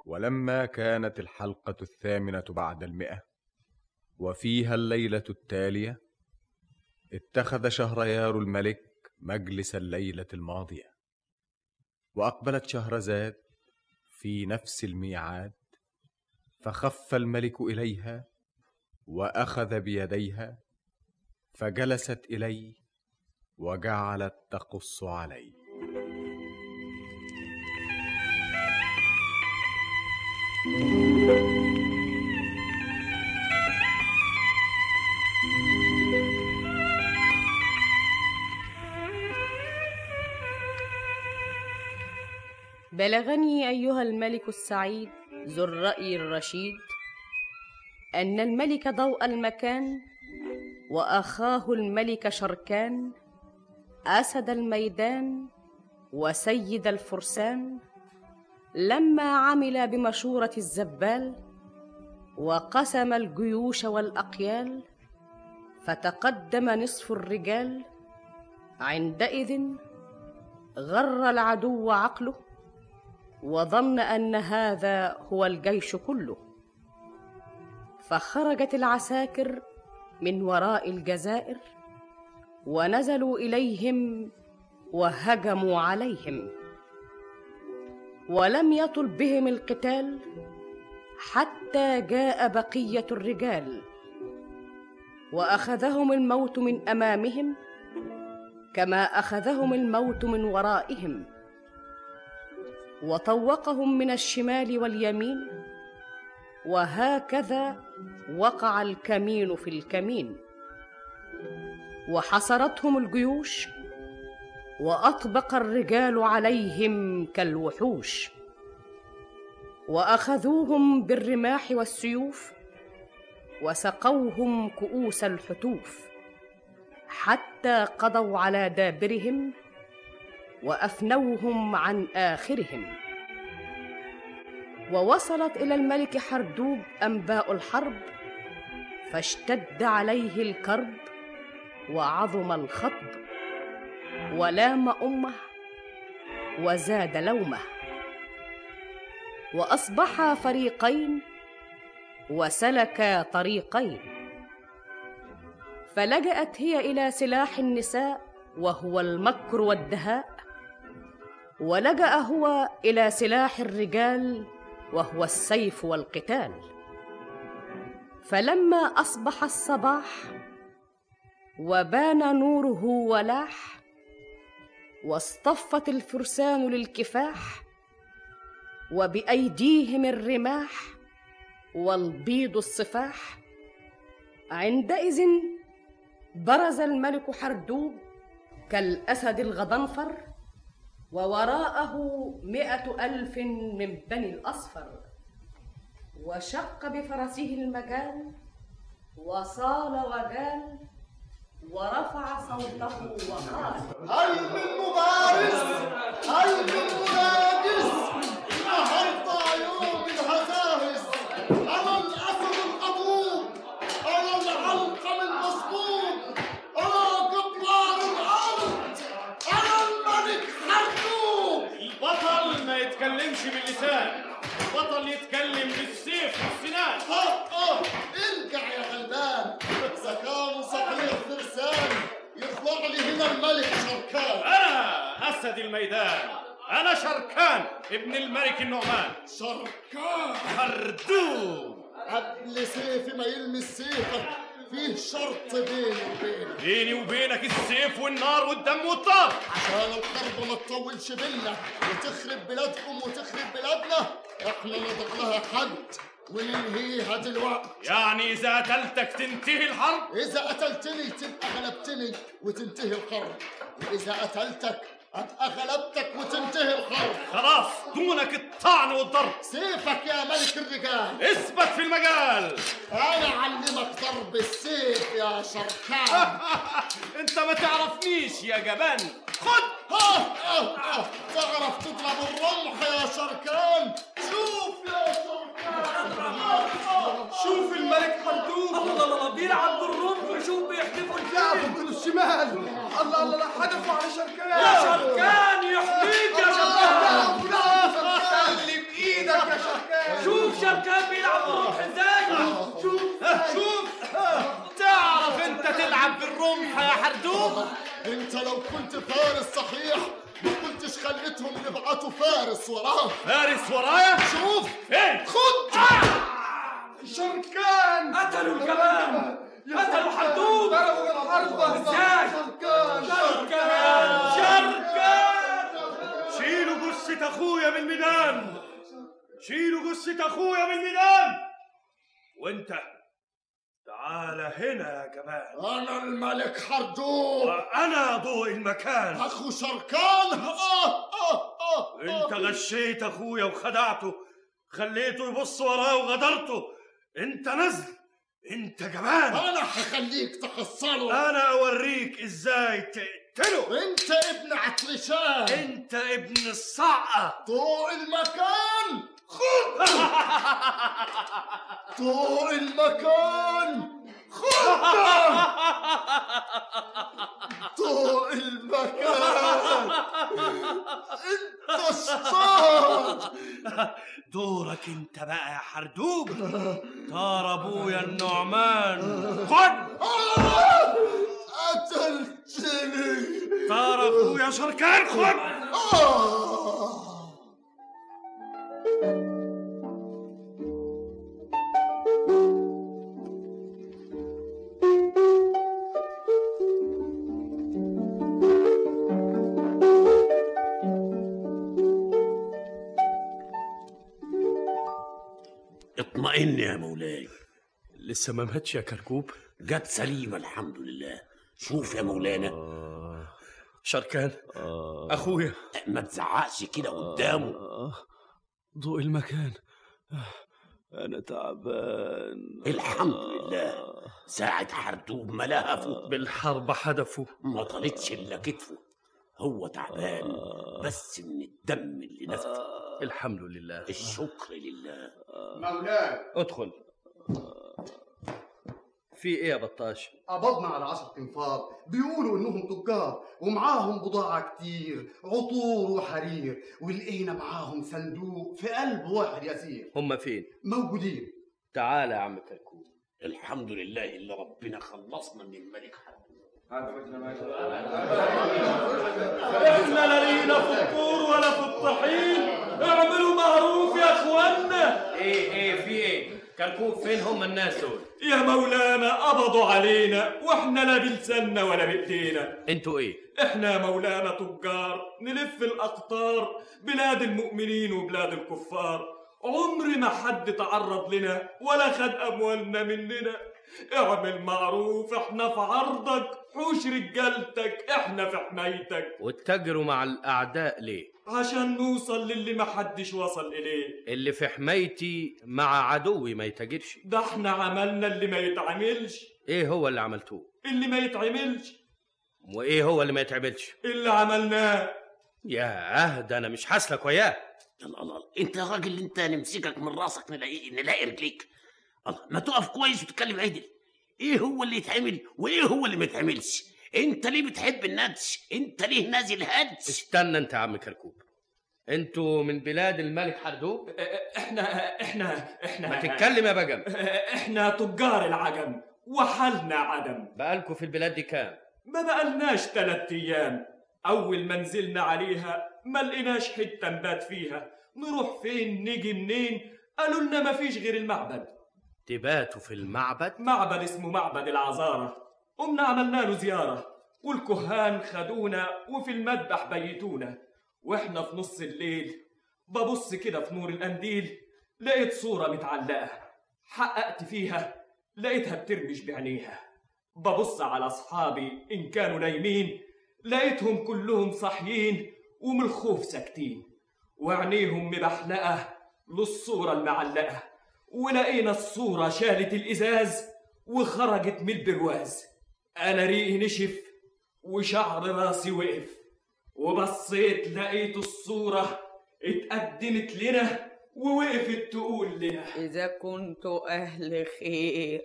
ولما كانت الحلقة الثامنة بعد المئة وفيها الليلة التالية اتخذ شهريار الملك مجلس الليلة الماضية وأقبلت شهرزاد في نفس الميعاد فخف الملك إليها وأخذ بيديها فجلست إليه وجعلت تقص عليه بلغني أيها الملك السعيد ذو الرأي الرشيد أن الملك ضوء المكان وأخاه الملك شركان أسد الميدان وسيد الفرسان لما عمل بمشورة الزبال وقسم الجيوش والأقيال فتقدم نصف الرجال عندئذ غر العدو عقله وظن ان هذا هو الجيش كله فخرجت العساكر من وراء الجزائر ونزلوا اليهم وهجموا عليهم ولم يطل بهم القتال حتى جاء بقيه الرجال واخذهم الموت من امامهم كما اخذهم الموت من ورائهم وطوقهم من الشمال واليمين وهكذا وقع الكمين في الكمين وحصرتهم الجيوش واطبق الرجال عليهم كالوحوش واخذوهم بالرماح والسيوف وسقوهم كؤوس الحتوف حتى قضوا على دابرهم وافنوهم عن اخرهم ووصلت الى الملك حردوب انباء الحرب فاشتد عليه الكرب وعظم الخطب ولام امه وزاد لومه واصبحا فريقين وسلكا طريقين فلجات هي الى سلاح النساء وهو المكر والدهاء ولجا هو الى سلاح الرجال وهو السيف والقتال فلما اصبح الصباح وبان نوره ولاح واصطفت الفرسان للكفاح وبايديهم الرماح والبيض الصفاح عندئذ برز الملك حردوب كالاسد الغضنفر ووراءه مائة ألف من بني الأصفر وشق بفرسه المجال وصال وجال ورفع صوته وقال هل من مبارز هل من مناجز نهرت عيون الهزاهز أنا الأسد القبوب أنا العلقم المصبوب أنا جبار الأرض أنا الملك حركوب البطل ما يتكلمش باللسان البطل يتكلم بالسيف والسنان آه آه ارجع يا غلبان إذا كانوا صحيح فرسان يطلع لي هنا الملك شركان انا اسد الميدان انا شركان ابن الملك النعمان شركان حردوب قبل سيفي ما يلمس سيفك فيه شرط بيني وبينك بيني وبينك السيف والنار والدم والطار عشان الحرب ما تطولش بينا وتخرب بلادكم وتخرب بلادنا احنا نضع لها حد وننهيها دلوقتي يعني اذا قتلتك تنتهي الحرب إذا قتلتني تبقى غلبتني وتنتهي الحرب وإذا قتلتك أبقى غلبتك وتنتهي الحرب خلاص دونك الطعن والضرب سيفك يا ملك الرجال اثبت في المجال أنا أعلمك ضرب السيف يا شركان انت ما تعرفنيش يا جبان خد ها ها ها تعرف تضرب الرمح يا شركان شوف يا شركان شوف الملك حردوب الله الله الله بيلعب بالرمح شوف بيحدفوا الفيل كل الشمال الله الله الله حدفوا على شركان يا شركان يحميك يا شركان سلم ايدك يا شركان شوف شركان بيلعب بالرمح ازاي شوف شوف تعرف انت تلعب بالرمح يا حردوب انت لو كنت فارس صحيح ما كنتش خليتهم يبعتوا فارس وراه فارس ورايا شوف فين خد شركان قتلوا الجبان قتلوا حردوب ضربوا الحربة ازاي شركان شركان شركان شيلوا جثة اخويا من الميدان شيلوا جثة اخويا من الميدان وانت تعال هنا يا جمال انا الملك حردوب وانا ضوء المكان اخو شركان اه اه اه انت غشيت اخويا وخدعته خليته يبص وراه وغدرته انت نزل انت جبان انا هخليك تحصله انا اوريك ازاي تقتله انت ابن عطرشان انت ابن الصعقه ضوء المكان خد ضوء المكان خد ضوء المكان انت الصاد دورك انت بقى يا حردوب طار ابويا النعمان خد قتلتني طار اخويا شركان خد آه. اطمئن يا مولاي لسه ما ماتش يا كركوب جت سليمة الحمد لله شوف يا مولانا شركان اخويا ما تزعقش كده قدامه ضوء المكان انا تعبان الحمد لله ساعة حردوب ما لهفه بالحرب حدفه ما طالتش الا كتفه هو تعبان بس من الدم اللي نزف الحمد لله الشكر لله مولاي ادخل في ايه يا بطاش قبضنا على عشرة انفار بيقولوا انهم تجار ومعاهم بضاعة كتير عطور وحرير ولقينا معاهم صندوق في قلب واحد يسير هم فين موجودين تعال يا عم كركوب الحمد لله اللي ربنا خلصنا من الملك حردوب احنا لا لينا في الطور ولا في الطحين اعملوا معروف يا اخوانا ايه ايه في ايه كركوب فين هم الناس دول يا مولانا قبضوا علينا واحنا لا بلساننا ولا بايدينا انتوا ايه احنا يا مولانا تجار نلف الاقطار بلاد المؤمنين وبلاد الكفار عمر ما حد تعرض لنا ولا خد اموالنا مننا اعمل معروف احنا في عرضك حوش رجالتك احنا في حمايتك واتجروا مع الاعداء ليه عشان نوصل للي ما حدش وصل اليه اللي في حمايتي مع عدوي ما يتاجرش ده احنا عملنا اللي ما يتعملش ايه هو اللي عملتوه اللي ما يتعملش وايه هو اللي ما يتعملش اللي عملناه ياه ده انا مش حاسلك وياه الله الله انت يا راجل انت نمسكك من راسك نلاقي نلاقي رجليك الله ما تقف كويس وتتكلم عدل ايه هو اللي يتعمل وايه هو اللي ما يتعملش انت ليه بتحب الندش انت ليه نازل هدش استنى انت يا عم كركوب انتوا من بلاد الملك حردوب احنا احنا احنا ما تتكلم يا بجم احنا تجار العجم وحالنا عدم بقالكوا في البلاد دي كام ما بقالناش تلات ايام اول ما نزلنا عليها ما لقيناش حته نبات فيها نروح فين نيجي منين قالوا لنا مفيش غير المعبد تباتوا في المعبد معبد اسمه معبد العذارة قمنا عملنا له زيارة والكهان خدونا وفي المذبح بيتونا واحنا في نص الليل ببص كده في نور القنديل لقيت صورة متعلقة حققت فيها لقيتها بترمش بعينيها ببص على أصحابي إن كانوا نايمين لقيتهم كلهم صاحيين ومن الخوف ساكتين وعينيهم مبحلقة للصورة المعلقة ولقينا الصورة شالت الإزاز وخرجت من البرواز أنا ريقي نشف وشعر راسي وقف وبصيت لقيت الصورة اتقدمت لنا ووقفت تقول لنا إذا كنتوا أهل خير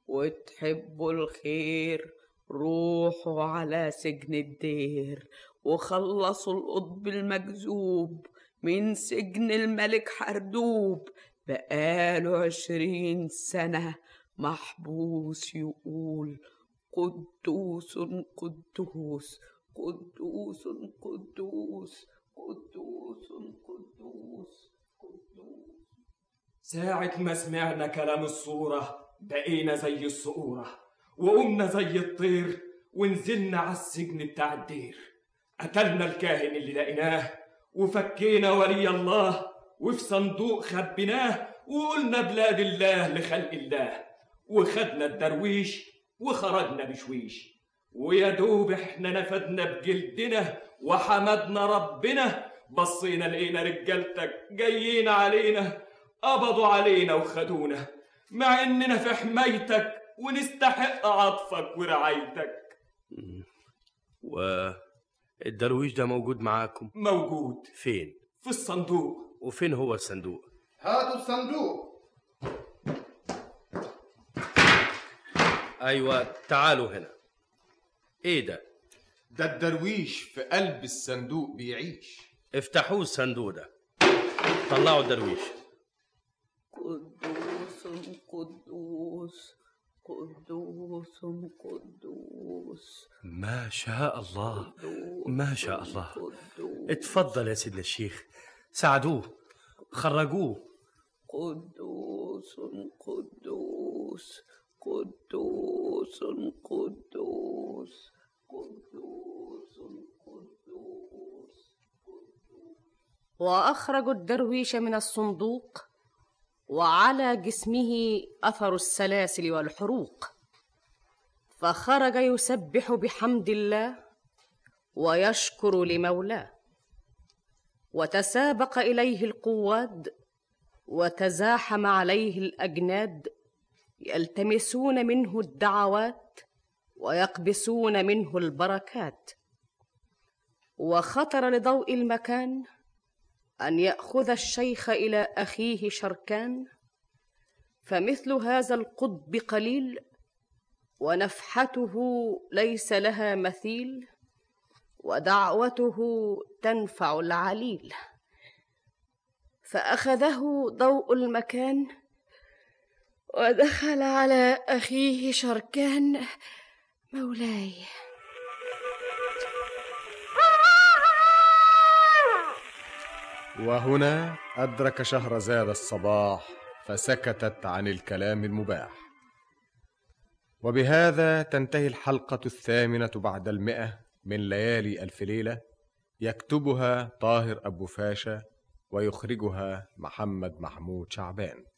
وتحبوا الخير روحوا على سجن الدير وخلصوا القطب المجذوب من سجن الملك حردوب بقاله عشرين سنة محبوس يقول قدوس قدوس قدوس قدوس قدوس قدوس قدوس ساعة ما سمعنا كلام الصورة بقينا زي الصقورة وقمنا زي الطير ونزلنا على السجن بتاع الدير قتلنا الكاهن اللي لقيناه وفكينا ولي الله وفي صندوق خبيناه وقلنا بلاد الله لخلق الله وخدنا الدرويش وخرجنا بشويش ويا دوب احنا نفدنا بجلدنا وحمدنا ربنا بصينا لقينا رجالتك جايين علينا قبضوا علينا وخدونا مع اننا في حمايتك ونستحق عطفك ورعايتك والدرويش ده موجود معاكم موجود فين في الصندوق وفين هو الصندوق هاتوا الصندوق ايوه تعالوا هنا ايه ده ده الدرويش في قلب الصندوق بيعيش افتحوه الصندوق ده طلعوا الدرويش قدوس قدوس قدوس قدوس ما شاء الله ما شاء الله قدوس اتفضل يا سيدنا الشيخ ساعدوه خرجوه قدوس قدوس قدوس قدوس قدوس قدوس واخرجوا الدرويش من الصندوق وعلى جسمه اثر السلاسل والحروق فخرج يسبح بحمد الله ويشكر لمولاه وتسابق اليه القواد وتزاحم عليه الاجناد يلتمسون منه الدعوات ويقبسون منه البركات وخطر لضوء المكان ان ياخذ الشيخ الى اخيه شركان فمثل هذا القطب قليل ونفحته ليس لها مثيل ودعوته تنفع العليل فاخذه ضوء المكان ودخل على اخيه شركان مولاي وهنا أدرك شهرزاد الصباح فسكتت عن الكلام المباح وبهذا تنتهي الحلقة الثامنة بعد المئة من ليالي ألف ليلة يكتبها طاهر أبو فاشا ويخرجها محمد محمود شعبان